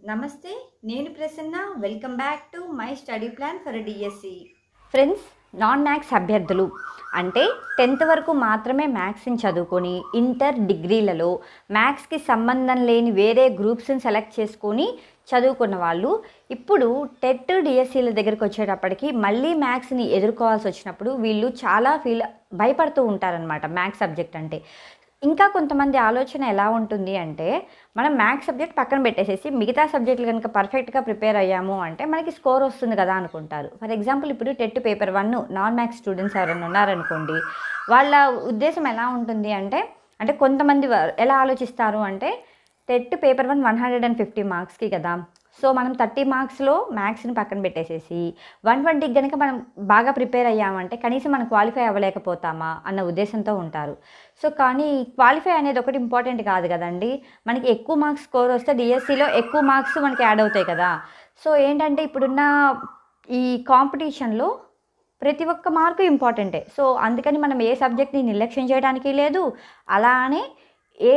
నమస్తే నేను Prasanna welcome back to my study plan for DSC friends non maths అభ్యర్థులు అంటే టెన్త్ వరకు మాత్రమే మ్యాథ్స్ని చదువుకొని ఇంటర్ డిగ్రీలలో మ్యాథ్స్కి సంబంధం లేని వేరే గ్రూప్స్ని సెలెక్ట్ చేసుకొని చదువుకున్న వాళ్ళు ఇప్పుడు టెట్ డిఎస్సీల దగ్గరికి వచ్చేటప్పటికి మళ్ళీ మ్యాథ్స్ని ఎదుర్కోవాల్సి వచ్చినప్పుడు వీళ్ళు చాలా ఫీల్ భయపడుతూ ఉంటారనమాట మ్యాథ్స్ సబ్జెక్ట్ అంటే ఇంకా కొంతమంది ఆలోచన ఎలా ఉంటుంది అంటే మనం మ్యాథ్స్ సబ్జెక్ట్ పక్కన పెట్టేసేసి మిగతా సబ్జెక్టులు కనుక పర్ఫెక్ట్గా ప్రిపేర్ అయ్యాము అంటే మనకి స్కోర్ వస్తుంది కదా అనుకుంటారు ఫర్ ఎగ్జాంపుల్ ఇప్పుడు TET paper one non maths students ఎవరైనా ఉన్నారనుకోండి వాళ్ళ ఉద్దేశం ఎలా ఉంటుంది అంటే అంటే కొంతమంది వా- ఎలా ఆలోచిస్తారు అంటే TET paper one one hundred and fifty మార్క్స్కి కదా సో మనం థర్టీ మార్క్స్లో మ్యాథ్స్ని పక్కన పెట్టేసేసి వన్ ట్వంటీకి కనుక మనం బాగా ప్రిపేర్ అయ్యామంటే కనీసం మనం క్వాలిఫై అవ్వలేకపోతామా అన్న ఉద్దేశంతో ఉంటారు సో కానీ క్వాలిఫై అనేది ఒకటి ఇంపార్టెంట్ కాదు కదండి మనకి ఎక్కువ మార్క్స్ స్కోర్ వస్తే డిఎస్సిలో ఎక్కువ మార్క్స్ మనకి యాడ్ అవుతాయి కదా సో ఏంటంటే ఇప్పుడున్న ఈ కాంపిటీషన్లో ప్రతి ఒక్క మార్కు ఇంపార్టెంటే సో అందుకని మనం ఏ సబ్జెక్ట్ని నిర్లక్ష్యం చేయడానికి లేదు అలానే ఏ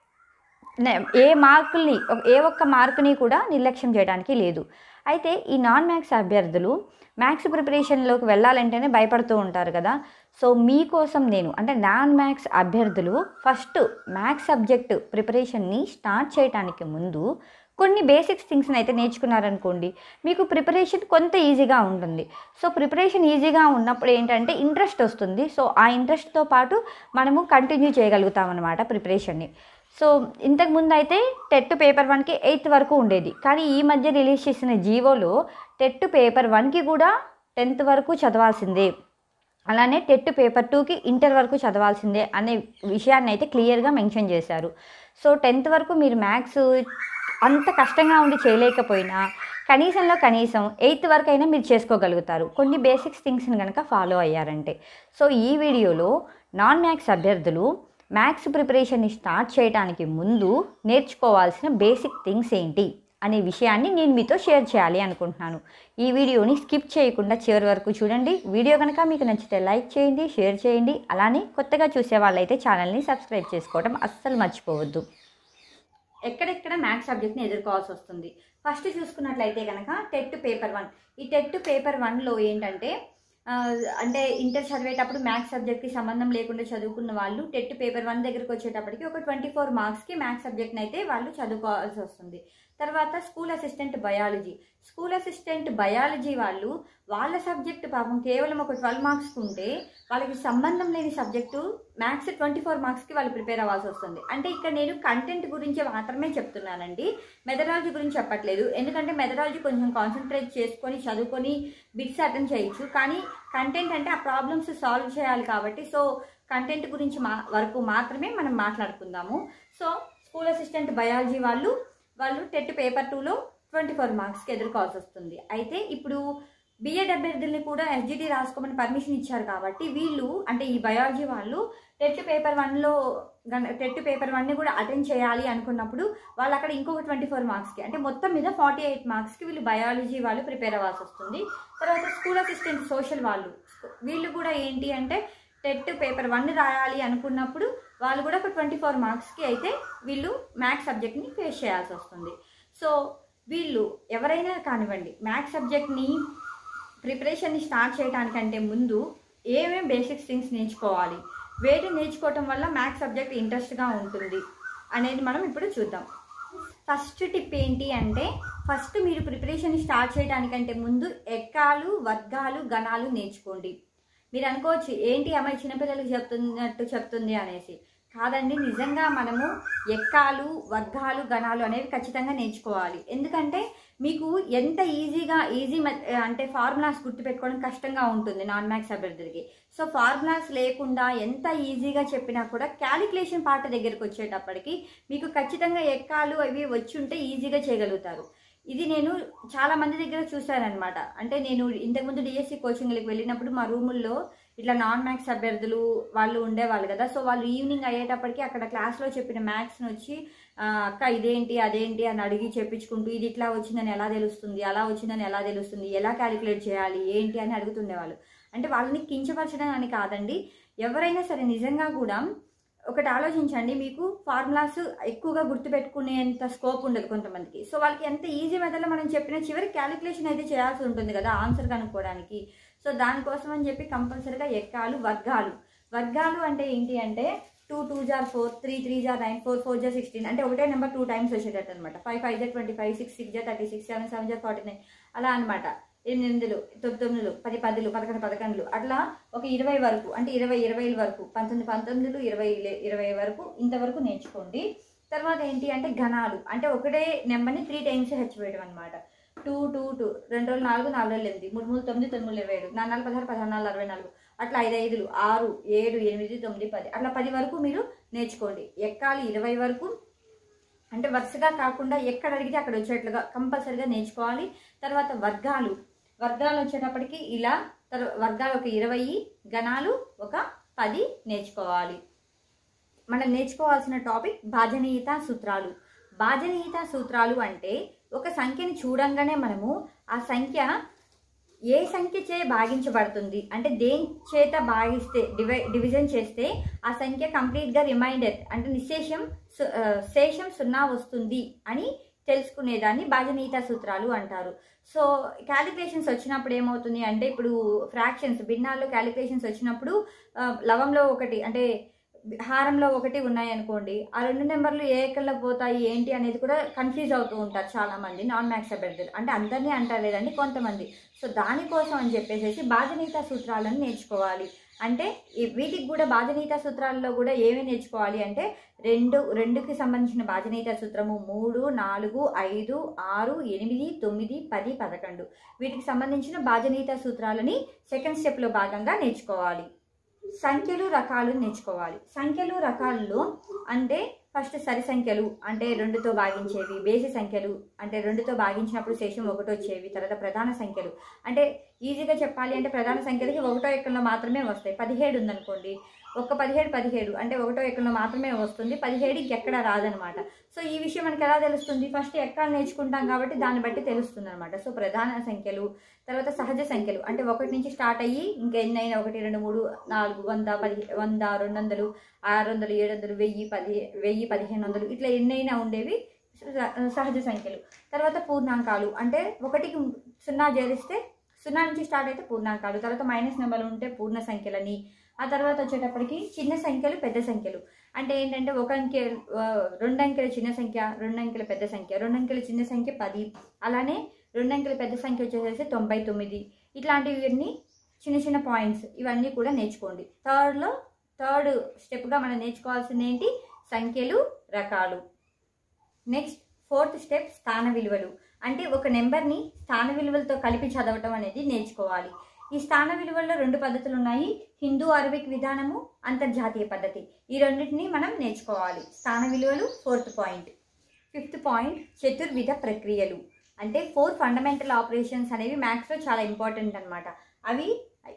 నే- ఏ మార్కుల్ని ఒక- ఏ ఒక్క మార్కుని కూడా నిర్లక్ష్యం చేయడానికి లేదు అయితే ఈ నాన్ మ్యాథ్స్ అభ్యర్థులు మ్యాథ్స్ ప్రిపరేషన్లోకి వెళ్ళాలంటేనే భయపడుతూ ఉంటారు కదా సో మీకోసం నేను అంటే నాన్ మ్యాథ్స్ అభ్యర్థులు ఫస్ట్ మ్యాథ్స్ సబ్జెక్ట్ ప్రిపరేషన్ని స్టార్ట్ చేయడానికి ముందు కొన్ని బేసిక్స్ థింగ్స్ని అయితే నేర్చుకున్నారనుకోండి మీకు ప్రిపరేషన్ కొంత ఈజీగా ఉంటుంది సో ప్రిపరేషన్ ఈజీగా ఉన్నప్పుడు ఏంటంటే ఇంట్రెస్ట్ వస్తుంది సో ఆ ఇంట్రెస్ట్తో పాటు మనము కంటిన్యూ చేయగలుగుతాం అనమాట ప్రిపరేషన్ని సో ఇంతకు ముందు అయితే టెట్ పేపర్ వన్కి ఎయిత్ వరకు ఉండేది కానీ ఈ మధ్య రిలీజ్ చేసిన జీవోలో టెట్ పేపర్ వన్కి కూడా టెన్త్ వరకు చదవాల్సిందే అలానే టెట్ పేపర్ టూకి ఇంటర్ వరకు చదవాల్సిందే అనే విషయాన్ని అయితే క్లియర్గా మెన్షన్ చేశారు సో టెన్త్ వరకు మీరు మ్యాథ్స్ అంత కష్టంగా ఉండి చేయలేకపోయినా కనీసంలో కనీసం ఎయిత్ వరకు అయినా మీరు చేసుకోగలుగుతారు కొన్ని బేసిక్స్ థింగ్స్ని కనుక ఫాలో అయ్యారంటే సో ఈ వీడియోలో నాన్ మ్యాథ్స్ అభ్యర్థులు మ్యాథ్స్ ప్రిపరేషన్ని స్టార్ట్ చేయడానికి ముందు నేర్చుకోవాల్సిన బేసిక్ థింగ్స్ ఏంటి అనే విషయాన్ని నేను మీతో షేర్ చేయాలి అనుకుంటున్నాను ఈ వీడియోని స్కిప్ చేయకుండా చివరి వరకు చూడండి వీడియో కనుక మీకు నచ్చితే లైక్ చేయండి షేర్ చేయండి అలానే కొత్తగా చూసే వాళ్ళైతే ఛానల్ని సబ్స్క్రైబ్ చేసుకోవడం అస్సలు మర్చిపోవద్దు ఎక్కడెక్కడ మ్యాథ్స్ సబ్జెక్ట్ని ఎదుర్కోవాల్సి వస్తుంది ఫస్ట్ చూసుకున్నట్లయితే కనుక టెట్ పేపర్ వన్ ఈ టెట్ పేపర్ వన్లో ఏంటంటే ఆ, అంటే ఇంటర్ చదివేటప్పుడు మ్యాథ్స్ సబ్జెక్ట్కి సంబంధం లేకుండా చదువుకున్న వాళ్ళు టెట్ పేపర్ వన్ దగ్గరికి వచ్చేటప్పటికి ఒక ట్వంటీ ఫోర్ మార్క్స్కి మ్యాథ్స్ సబ్జెక్ట్ని అయితే వాళ్ళు చదువుకోవాల్సి వస్తుంది తర్వాత school assistant biology school assistant biology వాళ్ళు వాళ్ళ సబ్జెక్ట్ పాపం కేవలం ఒక ట్వెల్వ్ మార్క్స్ ఉంటే వాళ్ళకి సంబంధం లేని సబ్జెక్టు మ్యాథ్స్ ట్వంటీ ఫోర్ మార్క్స్కి వాళ్ళు ప్రిపేర్ అవ్వాల్సి వస్తుంది అంటే ఇక్కడ నేను కంటెంట్ గురించి మాత్రమే చెప్తున్నానండి మెథడాలజీ గురించి చెప్పట్లేదు ఎందుకంటే మెథడాలజీ కొంచెం కాన్సన్ట్రేట్ చేసుకొని చదువుకొని బిట్స్ అటెండ్ చేయొచ్చు కానీ కంటెంట్ అంటే ఆ ప్రాబ్లమ్స్ సాల్వ్ చేయాలి కాబట్టి సో కంటెంట్ గురించి మా వరకు మాత్రమే మనం మాట్లాడుకుందాము సో స్కూల్ అసిస్టెంట్ బయాలజీ వాళ్ళు వాళ్ళు టెట్ పేపర్ టూలో ట్వంటీ ఫోర్ మార్క్స్కి ఎదుర్కోవాల్సి వస్తుంది అయితే ఇప్పుడు బిఎడ్ అభ్యర్థుల్ని కూడా ఎస్జిటి రాసుకోమని పర్మిషన్ ఇచ్చారు కాబట్టి వీళ్ళు అంటే ఈ బయాలజీ వాళ్ళు టెట్ పేపర్ వన్లో టెట్ పేపర్ వన్ని కూడా అటెండ్ చేయాలి అనుకున్నప్పుడు వాళ్ళు అక్కడ ఇంకొక ట్వంటీ ఫోర్ మార్క్స్కి అంటే మొత్తం మీద ఫార్టీ ఎయిట్ మార్క్స్కి వీళ్ళు బయాలజీ వాళ్ళు ప్రిపేర్ అవ్వాల్సి వస్తుంది తర్వాత స్కూల్ అసిస్టెంట్ సోషల్ వాళ్ళు వీళ్ళు కూడా ఏంటి అంటే టెట్ పేపర్ వన్ రాయాలి అనుకున్నప్పుడు వాళ్ళు కూడా ఒక ట్వంటీ ఫోర్ మార్క్స్కి అయితే వీళ్ళు మ్యాథ్స్ సబ్జెక్ట్ని ఫేస్ చేయాల్సి వస్తుంది సో వీళ్ళు ఎవరైనా కానివ్వండి మ్యాథ్స్ సబ్జెక్ట్ని ప్రిపరేషన్ని స్టార్ట్ చేయడానికంటే ముందు ఏమేం బేసిక్స్ థింగ్స్ నేర్చుకోవాలి వేటి నేర్చుకోవటం వల్ల మ్యాథ్స్ సబ్జెక్ట్ ఇంట్రెస్ట్గా ఉంటుంది అనేది మనం ఇప్పుడు చూద్దాం ఫస్ట్ టిప్ ఏంటి అంటే ఫస్ట్ మీరు ప్రిపరేషన్ స్టార్ట్ చేయడానికంటే ముందు ఎక్కాలు వర్గాలు గణాలు నేర్చుకోండి మీరు అనుకోవచ్చు ఏంటి అమ్మాయి చిన్నపిల్లలకు చెప్తున్నట్టు చెప్తుంది అనేసి కాదండి నిజంగా మనము ఎక్కాలు వర్గాలు గణాలు అనేవి ఖచ్చితంగా నేర్చుకోవాలి ఎందుకంటే మీకు ఎంత ఈజీగా ఈజీ అంటే ఫార్ములాస్ గుర్తుపెట్టుకోవడం కష్టంగా ఉంటుంది నాన్ మ్యాథ్స్ అభ్యర్థులకి సో ఫార్ములాస్ లేకుండా ఎంత ఈజీగా చెప్పినా కూడా క్యాలిక్యులేషన్ పార్ట్ దగ్గరికి వచ్చేటప్పటికి మీకు ఖచ్చితంగా ఎక్కాలు అవి వచ్చి ఉంటే ఈజీగా చేయగలుగుతారు ఇది నేను చాలా మంది దగ్గర చూశానమాట అంటే నేను ఇంతకుముందు డిఎస్సి కోచింగ్లకు వెళ్ళినప్పుడు మా రూముల్లో ఇట్లా నాన్ మ్యాథ్స్ అభ్యర్థులు వాళ్ళు ఉండేవాళ్ళు కదా సో వాళ్ళు ఈవినింగ్ అయ్యేటప్పటికి అక్కడ క్లాస్లో చెప్పిన మ్యాథ్స్ని వచ్చి "ఆ, అక్క ఇదేంటి అదేంటి అని అడిగి చెప్పించుకుంటూ ఇది ఇట్లా వచ్చిందని ఎలా తెలుస్తుంది అలా వచ్చిందని ఎలా తెలుస్తుంది ఎలా క్యాలిక్యులేట్ చేయాలి ఏంటి అని అడుగుతుండేవాళ్ళు అంటే వాళ్ళని కించపరచడం అని కాదండి ఎవరైనా సరే నిజంగా కూడా ఒకటి ఆలోచించండి మీకు ఫార్ములాస్ ఎక్కువగా గుర్తుపెట్టుకునేంత స్కోప్ ఉండదు కొంతమందికి సో వాళ్ళకి ఎంత ఈజీ మెథడ్లో మనం చెప్పిన చివరి క్యాలిక్యులేషన్ అయితే చేయాల్సి ఉంటుంది కదా ఆన్సర్ కనుక్కోవడానికి సో దానికోసం అని చెప్పి కంపల్సరీగా ఎక్కాలు వర్గాలు వర్గాలు అంటే ఏంటి అంటే two two are four three three are nine four four are sixteen అంటే ఒకటే నెంబర్ టూ టైమ్స్ వచ్చేటట్టు అనమాట five five are twenty five six six are thirty six seven seven are forty nine అలా అనమాట ఎనిమిదిలు తొమ్మిది తొమ్మిదిలు పది పదులు పదకొండు పదకొండులు అట్లా ఒక ఇరవై వరకు అంటే ఇరవై ఇరవైల వరకు పంతొమ్మిది పంతొమ్మిదిలు ఇరవై ఇరవై వరకు ఇంతవరకు నేర్చుకోండి తర్వాత ఏంటి అంటే ఘనాలు అంటే ఒకటే నెంబర్ని త్రీ టైమ్స్ హెచ్ వేయడం అనమాట టూ టూ టూ రెండు రోజులు నాలుగు నాలుగు రోజులు ఎనిమిది మూడు మూడు తొమ్మిది తొమ్మిది మూడు ఇరవై ఏడు నాలుగు నాలుగు పదహారు పదహారు నాలుగు అరవై నాలుగు అట్లా ఐదు ఐదులు ఆరు ఏడు ఎనిమిది తొమ్మిది పది అట్లా పది వరకు మీరు నేర్చుకోండి ఎక్కాలి ఇరవై వరకు అంటే వరుసగా కాకుండా ఎక్కడ అడిగితే అక్కడ వచ్చేట్లుగా కంపల్సరీగా నేర్చుకోవాలి తర్వాత వర్గాలు వర్గాలు వచ్చేటప్పటికి ఇలా తర్వా వర్గాలు ఒక ఇరవై గణాలు ఒక పది నేర్చుకోవాలి మనం నేర్చుకోవాల్సిన టాపిక్ భాజనీయత సూత్రాలు భాజనీయత సూత్రాలు అంటే ఒక సంఖ్యని చూడంగానే మనము ఆ సంఖ్య ఏ సంఖ్య చే భాగించబడుతుంది అంటే దేని చేత భాగిస్తే డివై డివిజన్ చేస్తే ఆ సంఖ్య కంప్లీట్గా రిమైండర్ అంటే నిశేషం సు- ఆ, శేషం సున్నా వస్తుంది అని తెలుసుకునేదాన్ని భాజనీయత సూత్రాలు అంటారు సో క్యాలిక్యులేషన్స్ వచ్చినప్పుడు ఏమవుతుంది అంటే ఇప్పుడు ఫ్రాక్షన్స్ భిన్నాల్లో క్యాలిక్యులేషన్స్ వచ్చినప్పుడు ఆ, లవంలో ఒకటి అంటే హారంలో ఒకటి ఉన్నాయి అనుకోండి ఆ రెండు నెంబర్లు ఏ ఎక్కల్లో పోతాయి ఏంటి అనేది కూడా కన్ఫ్యూజ్ అవుతూ ఉంటారు చాలా మంది నాన్ మ్యాథ్స్ అభ్యర్థులు అంటే అందరినీ అంటారు లేదండి కొంతమంది సో దానికోసం అని చెప్పేసి బాధనీత సూత్రాలను నేర్చుకోవాలి అంటే ఈ వీటికి కూడా బాధనీత సూత్రాల్లో కూడా ఏమి నేర్చుకోవాలి అంటే రెండు రెండుకి సంబంధించిన బాధనీత సూత్రము మూడు నాలుగు ఐదు ఆరు ఎనిమిది తొమ్మిది పది పదకొండు వీటికి సంబంధించిన బాధనీత సూత్రాలని సెకండ్ స్టెప్లో భాగంగా నేర్చుకోవాలి సంఖ్యలు రకాలు నేర్చుకోవాలి సంఖ్యలు రకాల్లో అంటే ఫస్ట్ సరి సంఖ్యలు అంటే రెండుతో భాగించేవి బేసి సంఖ్యలు అంటే రెండుతో భాగించినప్పుడు శేషం ఒకటి వచ్చేవి తర్వాత ప్రధాన సంఖ్యలు అంటే ఈజీగా చెప్పాలి అంటే ప్రధాన సంఖ్యలకి ఒకటో ఎక్కడంలో మాత్రమే వస్తాయి పదిహేడు ఉందనుకోండి ఒక్క పదిహేడు పదిహేడు అంటే ఒకటో ఎక్కడంలో మాత్రమే వస్తుంది పదిహేడు ఇంకెక్కడ రాదనమాట సో ఈ విషయం మనకి ఎలా తెలుస్తుంది ఫస్ట్ ఎక్కాలు నేర్చుకుంటాం కాబట్టి దాన్ని బట్టి తెలుస్తుంది అనమాట సో ప్రధాన సంఖ్యలు తర్వాత సహజ సంఖ్యలు అంటే ఒకటి నుంచి స్టార్ట్ అయ్యి ఇంకా ఎన్ని అయినా ఒకటి రెండు మూడు నాలుగు వంద పది వంద రెండు వందలు ఆరు వందలు ఏడు వందలు వెయ్యి పది వెయ్యి పదిహేను వందలు ఇట్లా ఎన్నైనా ఉండేవి స- సహజ సంఖ్యలు తర్వాత పూర్ణాంకాలు అంటే ఒకటికి సున్నా చేరిస్తే సున్నా నుంచి స్టార్ట్ అయితే పూర్ణాంకాలు తర్వాత మైనస్ నెంబర్లు ఉంటే పూర్ణ సంఖ్యలని ఆ తర్వాత వచ్చేటప్పటికి చిన్న సంఖ్యలు పెద్ద సంఖ్యలు అంటే ఏంటంటే ఒక అంకె ఆ, రెండు అంకెల చిన్న సంఖ్య రెండు అంకెల పెద్ద సంఖ్య రెండు అంకెల చిన్న సంఖ్య పది అలానే రెండు అంకెల పెద్ద సంఖ్య వచ్చేసేసి తొంభై తొమ్మిది ఇట్లాంటివన్నీ చిన్న చిన్న పాయింట్స్ ఇవన్నీ కూడా నేర్చుకోండి థర్డ్లో థర్డ్ స్టెప్గా మనం నేర్చుకోవాల్సింది ఏంటి సంఖ్యలు రకాలు నెక్స్ట్ ఫోర్త్ స్టెప్ స్థాన విలువలు అంటే ఒక నెంబర్ని స్థాన విలువలతో కలిపి చదవటం అనేది నేర్చుకోవాలి ఈ స్థాన విలువల్లో రెండు పద్ధతులు ఉన్నాయి హిందూ అరబిక్ విధానము అంతర్జాతీయ పద్ధతి ఈ రెండింటిని మనం నేర్చుకోవాలి స్థాన విలువలు ఫోర్త్ పాయింట్ ఫిఫ్త్ పాయింట్ చతుర్విధ ప్రక్రియలు అంటే ఫోర్ ఫండమెంటల్ ఆపరేషన్స్ అనేవి మ్యాథ్స్లో చాలా ఇంపార్టెంట్ అన్నమాట అవి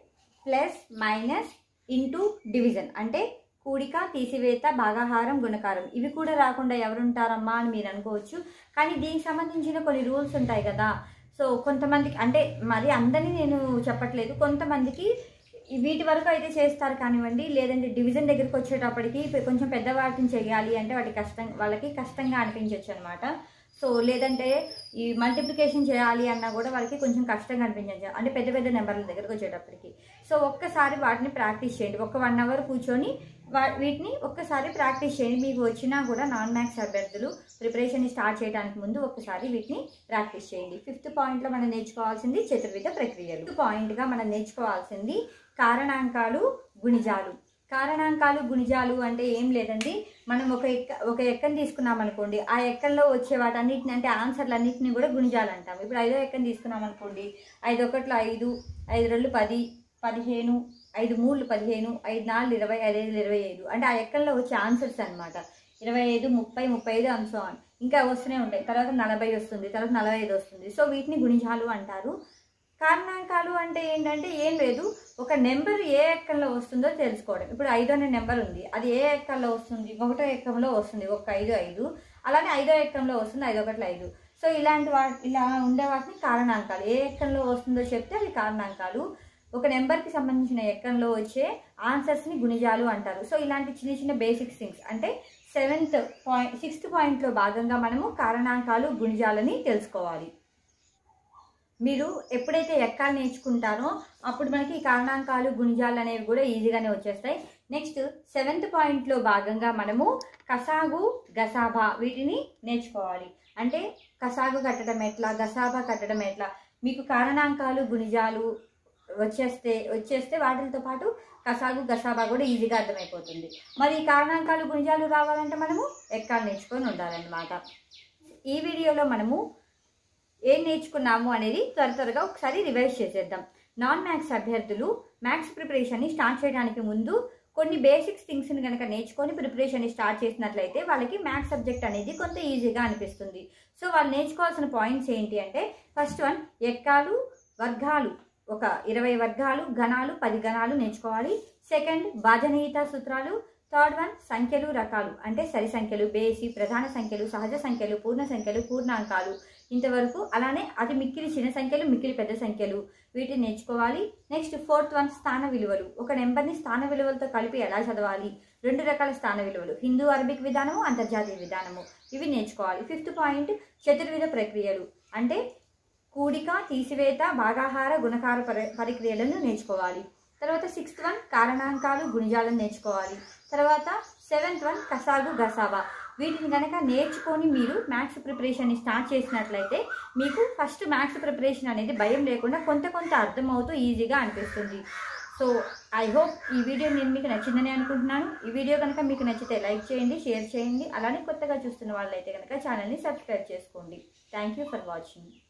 ప్లస్ మైనస్ ఇంటూ డివిజన్ అంటే కూడిక తీసివేత భాగాహారం గుణకారం ఇవి కూడా రాకుండా ఎవరుంటారమ్మా అని మీరు అనుకోవచ్చు కానీ దీనికి సంబంధించిన కొన్ని రూల్స్ ఉంటాయి కదా సో కొంతమందికి అంటే మరి అందరినీ నేను చెప్పట్లేదు కొంతమందికి ఈ వీటి వరకు అయితే చేస్తారు కానివ్వండి లేదంటే డివిజన్ దగ్గరికి వచ్చేటప్పటికి పె- కొంచెం పెద్ద వాటిని చేయాలి అంటే వాటికి కష్టం వాళ్ళకి కష్టంగా అనిపించవచ్చు అనమాట సో లేదంటే ఈ మల్టిప్లికేషన్ చేయాలి అన్నా కూడా వాళ్ళకి కొంచెం కష్టంగా అనిపించచ్చు అంటే పెద్ద పెద్ద నెంబర్ల దగ్గరకు వచ్చేటప్పటికి సో ఒక్కసారి వాటిని ప్రాక్టీస్ చేయండి ఒక వన్ అవర్ కూర్చొని వా- వీటిని ఒక్కసారి ప్రాక్టీస్ చేయండి మీకు వచ్చినా కూడా నాన్ మ్యాథ్స్ అభ్యర్థులు ప్రిపరేషన్ స్టార్ట్ చేయడానికి ముందు ఒక్కసారి వీటిని ప్రాక్టీస్ చేయండి ఫిఫ్త్ పాయింట్లో మనం నేర్చుకోవాల్సింది చతుర్విధ ప్రక్రియలు ఫిఫ్త్ పాయింట్గా మనం నేర్చుకోవాల్సింది కారణాంకాలు గుణిజాలు కారణాంకాలు గుణిజాలు అంటే ఏం లేదండి మనం ఒక ఎక్క ఒక ఎక్కని తీసుకున్నాం అనుకోండి ఆ ఎక్కల్లో వచ్చే వాటన్నిటిని అంటే ఆన్సర్లు అన్నిటిని కూడా గుణిజాలు అంటాం ఇప్పుడు ఐదో ఎక్కని తీసుకున్నాం అనుకోండి ఐదు ఒకట్లు ఐదు ఐదు రెండు పది పదిహేను ఐదు మూడు పదిహేను ఐదు నాలుగు ఇరవై ఐదు ఐదు ఇరవై ఐదు అంటే ఆ ఎక్కల్లో వచ్చే ఆన్సర్స్ అన్నమాట ఇరవై ఐదు ముప్పై ముప్పై ఐదు అండ్ సో ఆన్ ఇంకా వస్తూనే ఉంటాయి తర్వాత నలభై వస్తుంది తర్వాత నలభై ఐదు వస్తుంది సో వీటిని గుణిజాలు అంటారు కారణాంకాలు అంటే ఏంటంటే ఏం లేదు ఒక నెంబర్ ఏ ఎక్కంలో వస్తుందో తెలుసుకోవడం ఇప్పుడు ఐదు అనే నెంబర్ ఉంది అది ఏ ఎక్కంలో వస్తుంది ఒకటో ఎక్కంలో వస్తుంది ఒక ఐదు ఐదు అలానే ఐదో ఎక్కంలో వస్తుంది ఐదు ఒకటి ఐదు సో ఇలాంటి వా ఇలా ఉండే వాటిని కారణాంకాలు ఏ ఎక్కంలో వస్తుందో చెప్తే అవి కారణాంకాలు ఒక నెంబర్కి సంబంధించిన ఎక్కంలో వచ్చే ఆన్సర్స్ని గుణిజాలు అంటారు సో ఇలాంటి చిన్న చిన్న బేసిక్ థింగ్స్ అంటే సెవెంత్ పాయింట్ సిక్స్త్ పాయింట్లో భాగంగా మనము కారణాంకాలు గుణిజాలని తెలుసుకోవాలి మీరు ఎప్పుడైతే ఎక్కాలు నేర్చుకుంటారో అప్పుడు మనకి ఈ కారణాంకాలు గుణిజాలు అనేవి కూడా ఈజీగానే వచ్చేస్తాయి నెక్స్ట్ సెవెంత్ పాయింట్లో భాగంగా మనము కసాగు గసాబా వీటిని నేర్చుకోవాలి అంటే కసాగు కట్టడం ఎట్లా గసాబా కట్టడం ఎట్లా మీకు కారణాంకాలు గుణిజాలు వచ్చేస్తే వచ్చేస్తే వాటితో పాటు కసాగు గసాబా కూడా ఈజీగా అర్థమైపోతుంది మరి ఈ కారణాంకాలు గుణిజాలు రావాలంటే మనము ఎక్కాలు నేర్చుకొని ఉండాలన్నమాట ఈ వీడియోలో మనము ఏం నేర్చుకున్నాము అనేది త్వర త్వరగా ఒకసారి రివైజ్ చేసేద్దాం నాన్ మ్యాథ్స్ అభ్యర్థులు మ్యాథ్స్ ప్రిపరేషన్ని స్టార్ట్ చేయడానికి ముందు కొన్ని బేసిక్స్ థింగ్స్ని కనుక నేర్చుకొని ప్రిపరేషన్ని స్టార్ట్ చేసినట్లయితే వాళ్ళకి మ్యాథ్స్ సబ్జెక్ట్ అనేది కొంత ఈజీగా అనిపిస్తుంది సో వాళ్ళు నేర్చుకోవాల్సిన పాయింట్స్ ఏంటి అంటే ఫస్ట్ వన్ ఎక్కాలు వర్గాలు ఒక ఇరవై వర్గాలు గణాలు పది గణాలు నేర్చుకోవాలి సెకండ్ భాజనీయత సూత్రాలు థర్డ్ వన్ సంఖ్యలు రకాలు అంటే సరి సంఖ్యలు బేసి ప్రధాన సంఖ్యలు సహజ సంఖ్యలు పూర్ణ సంఖ్యలు పూర్ణాంకాలు ఇంతవరకు అలానే అతి మిక్కిలి చిన్న సంఖ్యలు మిక్కిలి పెద్ద సంఖ్యలు వీటిని నేర్చుకోవాలి నెక్స్ట్ ఫోర్త్ వన్ స్థాన విలువలు ఒక నెంబర్ని స్థాన విలువలతో కలిపి ఎలా చదవాలి రెండు రకాల స్థాన విలువలు హిందూ అరబిక్ విధానము అంతర్జాతీయ విధానము ఇవి నేర్చుకోవాలి ఫిఫ్త్ పాయింట్ చతుర్విధ ప్రక్రియలు అంటే కూడిక తీసివేత భాగాహార గుణకార పరి పరిక్రియలను నేర్చుకోవాలి తర్వాత సిక్స్త్ వన్ కారణాంకాలు గుణిజాలను నేర్చుకోవాలి తర్వాత సెవెంత్ వన్ కసాగు గసాబా వీటిని కనుక నేర్చుకొని మీరు మ్యాథ్స్ ప్రిపరేషన్ని స్టార్ట్ చేసినట్లయితే మీకు ఫస్ట్ మ్యాథ్స్ ప్రిపరేషన్ అనేది భయం లేకుండా కొంత కొంత అర్థమవుతూ ఈజీగా అనిపిస్తుంది సో ఐ హోప్ ఈ వీడియో నేను మీకు నచ్చిందని అనుకుంటున్నాను ఈ వీడియో కనుక మీకు నచ్చితే లైక్ చేయండి షేర్ చేయండి అలానే కొత్తగా చూస్తున్న వాళ్ళైతే కనుక ఛానల్ని సబ్స్క్రైబ్ చేసుకోండి థ్యాంక్ యూ ఫర్ వాచింగ్